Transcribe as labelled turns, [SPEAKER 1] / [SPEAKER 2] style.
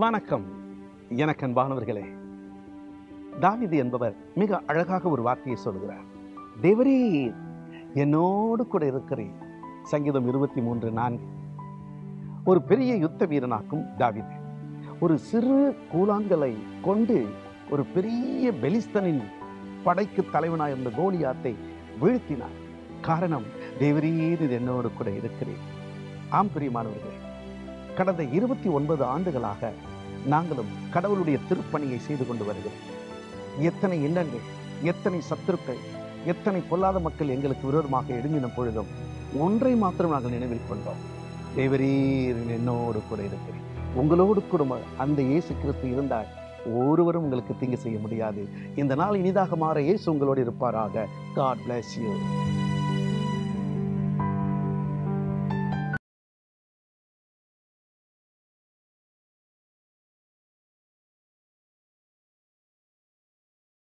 [SPEAKER 1] வணக்கம் எனக்கு அன்பானவர்களே தாவீது என்பவர் மிக அழகாக ஒரு வார்த்தையை சொல்கிறார் தேவரே என்னோடு கூட இருக்கிறேன் சங்கீதம் இருபத்தி மூன்று நான்கு ஒரு பெரிய யுத்த வீரனாக்கும் தாவீது ஒரு சிறு கூழாங்கலை கொண்டு ஒரு பெரிய பெலிஸ்தனின் படைக்கு தலைவனாக இருந்த கோலியாத்தை வீழ்த்தினார் காரணம் தேவரீர் என்னோடு கூட இருக்கிறேன் ஆம் பிரியமானவர்களே கடந்த இருபத்தி ஒன்பது ஆண்டுகளாக நாங்களும் கடவுளுடைய திருப்பணியை செய்து கொண்டு வருகிறோம் எத்தனை எண்ணங்கள் எத்தனை சத்துருக்கள் எத்தனை பொல்லாத மக்கள் எங்களுக்கு விரோதமாக எழுந்தின பொழுதும் ஒன்றை மாத்திரம் நாங்கள் நினைவில் கொண்டோம் தேவரீர் என்னோடு கூட இருக்கிறேன் உங்களோடு கூட அந்த இயேசு கிறிஸ்து இருந்தால் ஒருவரும் உங்களுக்கு தீங்கு செய்ய முடியாது இந்த நாள் இனிதாக மாற இயேசு உங்களோடு இருப்பாராக காட் bless you